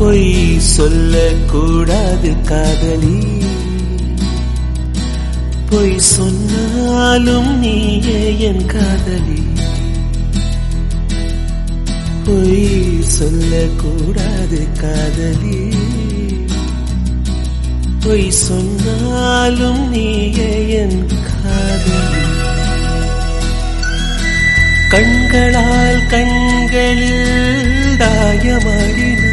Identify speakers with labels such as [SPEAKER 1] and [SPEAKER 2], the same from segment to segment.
[SPEAKER 1] பொய் சொல்லக்கூடாது காதலி பொய் சொன்னாலும் நீயே என் காதலி பொய் சொல்லக்கூடாது காதலி பொய் சொன்னாலும் நீயே என் காதலி கண்களால் கண்களில் தாயமாடினார்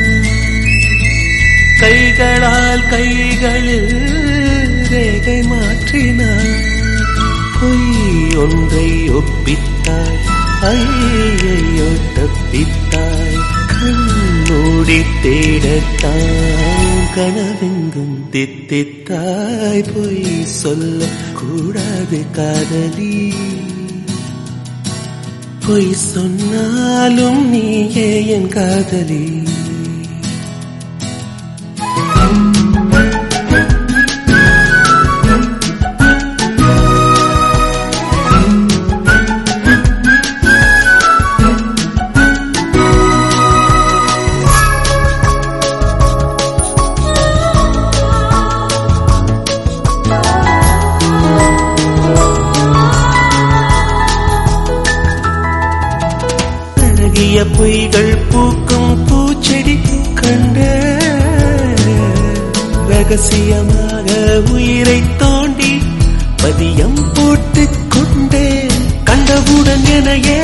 [SPEAKER 1] கைகளால் கைகளில் ரேகை மாற்றினார் பொய் ஒன்றை ஒப்பித்தாய் ஐயையோ தப்பித்தாய் கண்ணூடி தேடத்தான் கனவெங்கும் தித்தித்தாய் பொய் சொல்ல கூடாது காதலி பொய் சொன்னாலும் நீயே என் காதலி அழகிய பொய்கள் பூக்கும் பூச்செடி கண்ட ரகசியமாக உயிரை தோண்டி பதியம் போட்டுக் கொண்டேன் கண்டவுடன் எனையே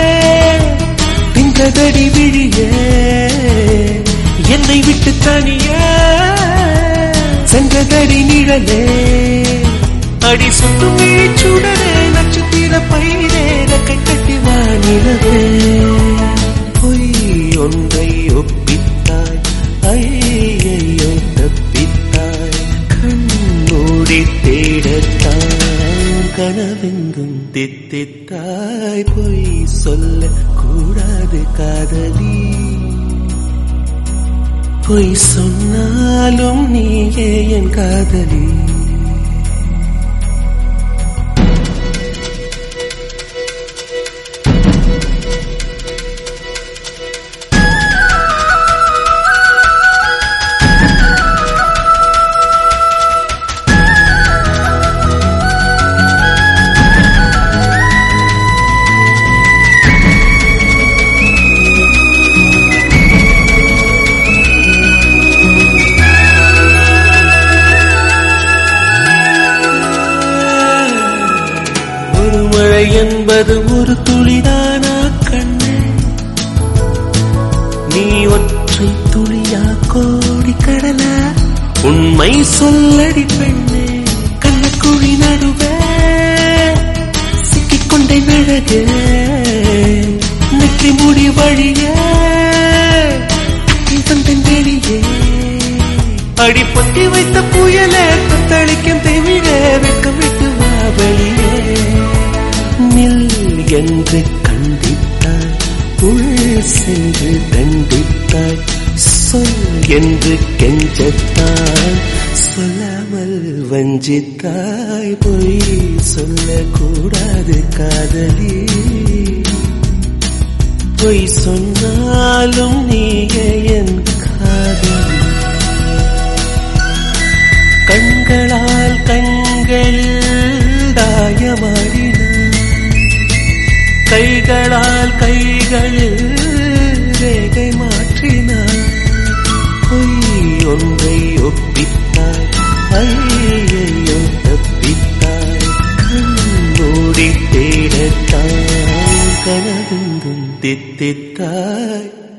[SPEAKER 1] திங்கதடி விழியே என்னை விட்டு தனியே சென்றதடி நிழலே அடி சுத்தும் சுடரே நட்சத்திர பயிரே ரெக்கை கட்டி வானிலவே பொய் ஒன்றை ஒப்பித்தாய் ஐயையோ தப்பித்தாய் கண்ணூடி தேடத்தான் கனவெங்கும் தித்தித்தாய் பொய் சொல்ல கூடாது காதலி பொய் சொன்னாலும் நீயே என் காதலி ஒரு மழை என்பது ஒரு துளிதானா கண்ணே நீ ஒற்றை துளியா கோடி கடலா உண்மை சொல்லடி பெண்ணே கண்ணக்குழி நடுவே சிக்கிக்கொண்டே நழகு நெற்றி முடி வழியே தந்தன் வெளியே அடி பொத்தி வைத்த புயலே தத்தளிக்கும் தெவிழே வெக்கம் விட்டு வா வெளியே நில் என்று கண்டித்தாய் உள் சென்று தண்டித்தாய் சொல் என்று கெஞ்சத்தாய் சொல்லாமல் வஞ்சித்தாய் பொய் சொல்லக்கூடாது காதலி பொய் சொன்னாலும் நீயே என் காதலி கண்களால் கண்களில் தாயமாடினார் கைகளால் கைகளில் ரேகை மாற்றினார் பொய் ஒன்றை ஒப்பித்தாய் ஐயையோ தப்பித்தாய் கண்ணூடி தேடத்தான் கனவெங்கும் தித்தித்தாய்